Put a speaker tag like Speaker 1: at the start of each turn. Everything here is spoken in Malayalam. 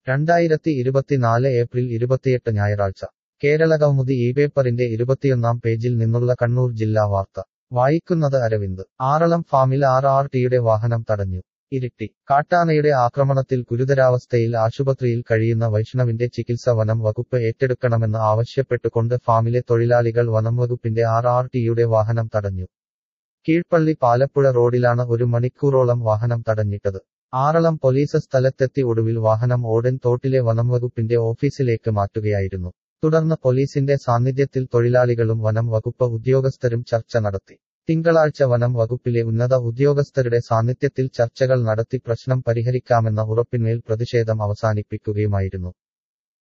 Speaker 1: രണ്ടായിരത്തി ഇരുപത്തിനാല് ഏപ്രിൽ ഇരുപത്തിയെട്ട് ഞായറാഴ്ച കേരള കൗമുദി ഈ പേപ്പറിന്റെ ഇരുപത്തിയൊന്നാം പേജിൽ നിന്നുള്ള കണ്ണൂർ ജില്ലാ വാർത്ത വായിക്കുന്നത് അരവിന്ദ് ആറളം ഫാമിൽ ആർ ആർ ടിയുടെ വാഹനം തടഞ്ഞു ഇരിട്ടി കാട്ടാനയുടെ ആക്രമണത്തിൽ ഗുരുതരാവസ്ഥയിൽ ആശുപത്രിയിൽ കഴിയുന്ന വൈഷ്ണവിന്റെ ചികിത്സ വനം വകുപ്പ് ഏറ്റെടുക്കണമെന്ന് ആവശ്യപ്പെട്ടുകൊണ്ട് ഫാമിലെ തൊഴിലാളികൾ വനം വകുപ്പിന്റെ ആർ ആർ ടിയുടെ വാഹനം തടഞ്ഞു കീഴ്പള്ളി പാലപ്പുഴ റോഡിലാണ് ഒരു മണിക്കൂറോളം വാഹനം തടഞ്ഞിട്ടത് ആറളം പോലീസ് സ്ഥലത്തെത്തി ഒടുവിൽ വാഹനം ഓടൻ തോട്ടിലെ വനം വകുപ്പിന്റെ ഓഫീസിലേക്ക് മാറ്റുകയായിരുന്നു തുടർന്ന് പോലീസിന്റെ സാന്നിധ്യത്തിൽ തൊഴിലാളികളും വനം വകുപ്പ് ഉദ്യോഗസ്ഥരും ചർച്ച നടത്തി തിങ്കളാഴ്ച വനം വകുപ്പിലെ ഉന്നത ഉദ്യോഗസ്ഥരുടെ സാന്നിധ്യത്തിൽ ചർച്ചകൾ നടത്തി പ്രശ്നം പരിഹരിക്കാമെന്ന ഉറപ്പിന്മേൽ പ്രതിഷേധം അവസാനിപ്പിക്കുകയുമായിരുന്നു